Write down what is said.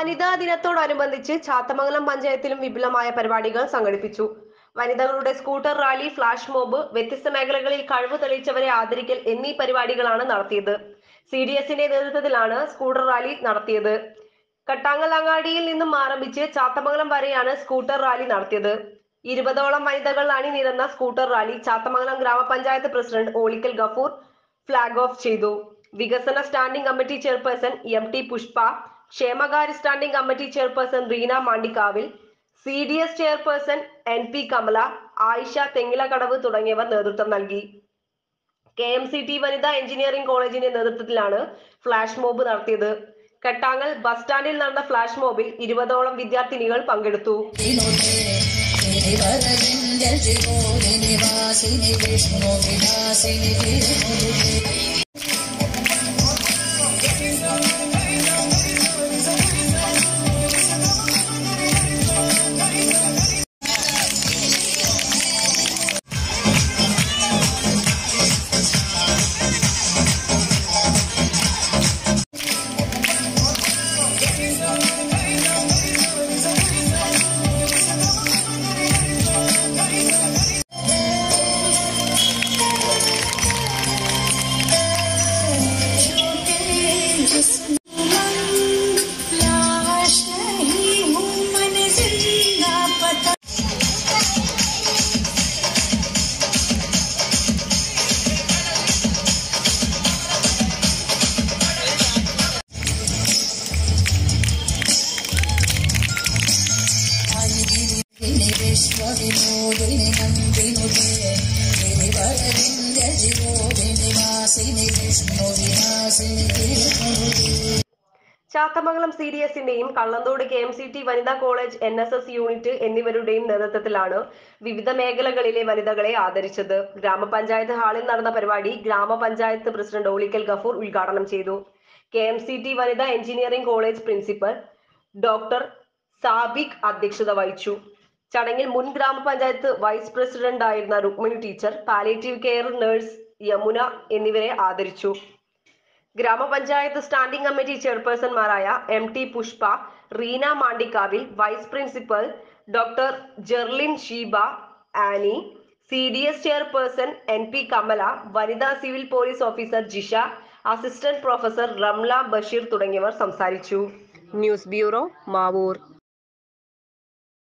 വനിതാ ദിനത്തോടനുബന്ധിച്ച് ചാത്തമംഗലം പഞ്ചായത്തിലും വിപുലമായ പരിപാടികൾ സംഘടിപ്പിച്ചു വനിതകളുടെ സ്കൂട്ടർ റാലി ഫ്ലാഷ് മോബ് വ്യത്യസ്ത മേഖലകളിൽ കഴിവ് തെളിയിച്ചവരെ ആദരിക്കൽ എന്നീ പരിപാടികളാണ് നടത്തിയത് സി ഡി എസിന്റെ നേതൃത്വത്തിലാണ് സ്കൂട്ടർ റാലി നടത്തിയത് കട്ടാങ്ങൽ അങ്ങാടിയിൽ നിന്നും ആരംഭിച്ച് ചാത്തമംഗലം വരെയാണ് സ്കൂട്ടർ റാലി നടത്തിയത് ഇരുപതോളം വനിതകൾ അണിനിരന്ന scooter rally Chathamangalam grama panchayat president Olikkal Gafoor flag off ചെയ്തു വികസന standing committee chairperson M T Pushpa ക്ഷേമകാര്യ standing committee chairperson Reena Mandikkavil C D S chairperson N P Kamala Ayisha Thengilakadavu തുടങ്ങിയവർ നേതൃത്വം നൽകി കെ എം സി ടി വനിതാ എഞ്ചിനീയറിംഗ് കോളേജിന്റെ നേതൃത്വത്തിലാണ് ഫ്ലാഷ് മോബ് നടത്തിയത് കട്ടാങ്ങൽ ബസ് സ്റ്റാൻഡിൽ നടന്ന ഫ്ലാഷ് മോബിൽ ഇരുപതോളം വിദ്യാർത്ഥിനികൾ പങ്കെടുത്തു നിവാസിനി വിഷ്ണു വിലാസിനി വിഷ്ണു लाश नहीं हूँ मन जिंदा पता വിശ്വവിനോദിനി നന്ദിനുദേ ഗിരിവരവിന്ദ ജിവോദിനി വാസിനി വിഷ്ണു വിനാശിനി വിഷ്ണുദേ ചാത്തമംഗലം സി ഡി എസിന്റെയും Kallanthode K M C T വനിതാ college N S S unit എന്നിവരുടെയും നേതൃത്വത്തിലാണ് വിവിധ മേഖലകളിലെ വനിതകളെ ആദരിച്ചത് ഗ്രാമപഞ്ചായത്ത് ഹാളിൽ നടന്ന പരിപാടി ഗ്രാമപഞ്ചായത്ത് പ്രസിഡന്റ് ഓളിക്കൽ ഗഫൂർ ഉദ്ഘാടനം ചെയ്തു കെ എം സി ടി വനിതാ engineering college principal doctor Sabik അധ്യക്ഷത വഹിച്ചു ചടങ്ങിൽ മുൻ ഗ്രാമപഞ്ചായത്ത് വൈസ് പ്രസിഡന്റ് ആയിരുന്ന Rukmini teacher palliative care nurse Yamuna എന്നിവരെ ആദരിച്ചു ഗ്രാമപഞ്ചായത്ത് സ്റ്റാൻഡിംഗ് കമ്മിറ്റി ചെയർപേഴ്സൺമാരായ M T Pushpa Reena Mandikkavil vice principal doctor Jerlin Sheeba Annie C D S chairperson N P Kamala വനിതാ civil police officer Jisha assistant professor Ramla Basheer തുടങ്ങിയവർ സംസാരിച്ചു ന്യൂസ് ബ്യൂറോ മാവൂർ